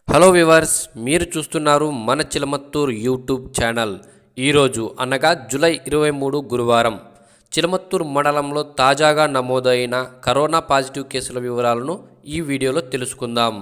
hello viewers మీరు చూస్తున్నారు మన చిలమత్తూరు యూట్యూబ్ ఛానల్ ఈరోజు అనగా జూలై ఇరవై మూడు గురువారం చిలమత్తూరు మండలంలో తాజాగా నమోదైన కరోనా పాజిటివ్ కేసుల వివరాలను ఈ వీడియోలో తెలుసుకుందాం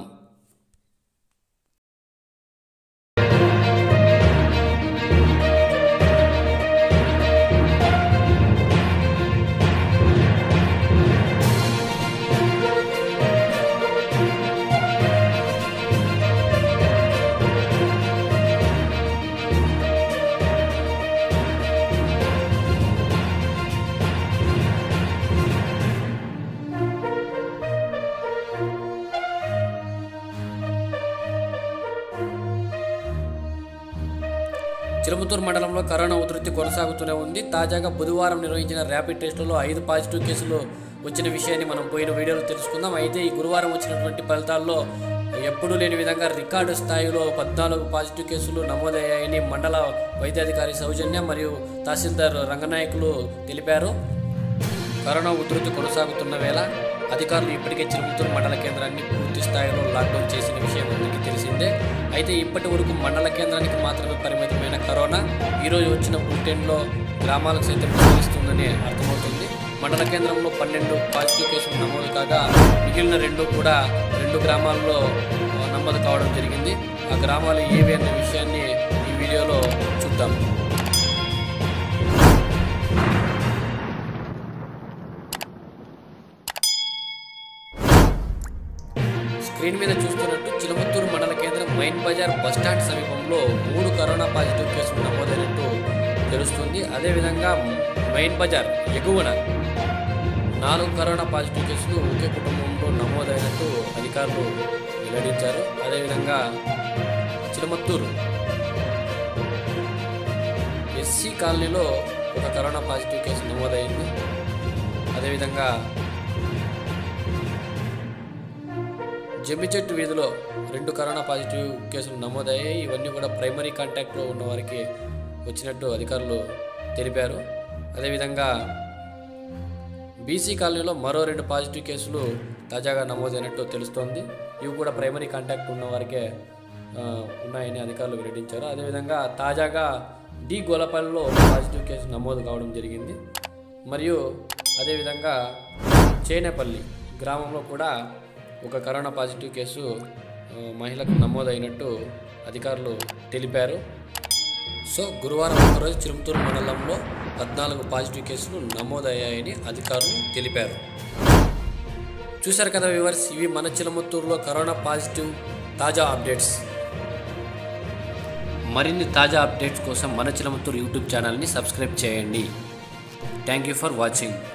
చిలుముతూరు మండలంలో కరోనా ఉధృతి కొనసాగుతూనే ఉంది తాజాగా బుధవారం నిర్వహించిన ర్యాపిడ్ టెస్టులో ఐదు పాజిటివ్ కేసులు వచ్చిన విషయాన్ని మనం పోయిన వీడియోలో తెలుసుకుందాం అయితే ఈ గురువారం వచ్చినటువంటి ఫలితాల్లో ఎప్పుడూ లేని విధంగా రికార్డు స్థాయిలో పద్నాలుగు పాజిటివ్ కేసులు నమోదయ్యాయని మండల వైద్యాధికారి సౌజన్య మరియు తహసీల్దార్ రంగనాయకులు తెలిపారు కరోనా ఉధృతి కొనసాగుతున్న వేళ అధికారులు ఇప్పటికే చిరుముత్తూరు మండల కేంద్రాన్ని పూర్తి స్థాయిలో లాక్డౌన్ చేసిన విషయం అందరికీ తెలిసిందే అయితే ఇప్పటి వరకు మండల కేంద్రానికి మాత్రమే పరిమితమైన కరోనా ఈరోజు వచ్చిన బులెటిన్లో గ్రామాలకు సైతం విస్తరిస్తుందని అర్థమవుతుంది మండల కేంద్రంలో పన్నెండు పాజిటివ్ కేసులు నమోదు కాగా మిగిలిన రెండు కూడా రెండు గ్రామాల్లో ఆ, నమోదు కావడం జరిగింది ఆ గ్రామాలు ఏవి అనే విషయాన్ని ఈ వీడియోలో చూద్దాం స్క్రీన్ మీద చూస్తున్నట్టు చిలమత్తూరు మండల కేంద్రం మైన్ బజార్ బస్టాండ్ సమీపంలో మూడు కరోనా పాజిటివ్ కేసులు నమోదైనట్టు తెలుస్తుంది అదేవిధంగా మైన్ బజార్ ఎగువన నాలుగు కరోనా పాజిటివ్ కేసులు ఒకే కుటుంబంలో నమోదైనట్టు అధికారులు వెల్లడించారు అదేవిధంగా చిలమత్తూరు ఎస్సీ కాలనీలో ఒక కరోనా పాజిటివ్ కేసు నమోదైంది అదేవిధంగా జమ్మిచెట్టు వీధిలో రెండు కరోనా పాజిటివ్ కేసులు నమోదయ్యాయి ఇవన్నీ కూడా ప్రైమరీ కాంటాక్ట్లో ఉన్న వారికి వచ్చినట్టు అధికారులు తెలిపారు అదేవిధంగా బీసీ కాలనీలో మరో రెండు పాజిటివ్ కేసులు తాజాగా నమోదైనట్టు తెలుస్తోంది ఇవి కూడా ప్రైమరీ కాంటాక్ట్ ఉన్న వారికే ఆ, ఉన్నాయని అధికారులు వెల్లడించారు అదేవిధంగా తాజాగా డి గోలపల్లిలో ఒక పాజిటివ్ కేసు నమోదు కావడం జరిగింది మరియు అదేవిధంగా చేనేపల్లి గ్రామంలో కూడా ఒక కరోనా పాజిటివ్ కేసు ఆ, మహిళకు నమోదైనట్టు అధికారులు తెలిపారు సో గురువారం ఒకరోజు చిరుమతూరు మండలంలో పద్నాలుగు పాజిటివ్ కేసులు నమోదయ్యాయని అధికారులు తెలిపారు చూశారు కదా వివర్స్ ఇవి మన చిలమత్తూరులో కరోనా పాజిటివ్ తాజా అప్డేట్స్ మరిన్ని తాజా అప్డేట్స్ కోసం మన చిలమత్తూరు యూట్యూబ్ ఛానల్ని సబ్స్క్రైబ్ చేయండి థ్యాంక్ యూ ఫర్ వాచింగ్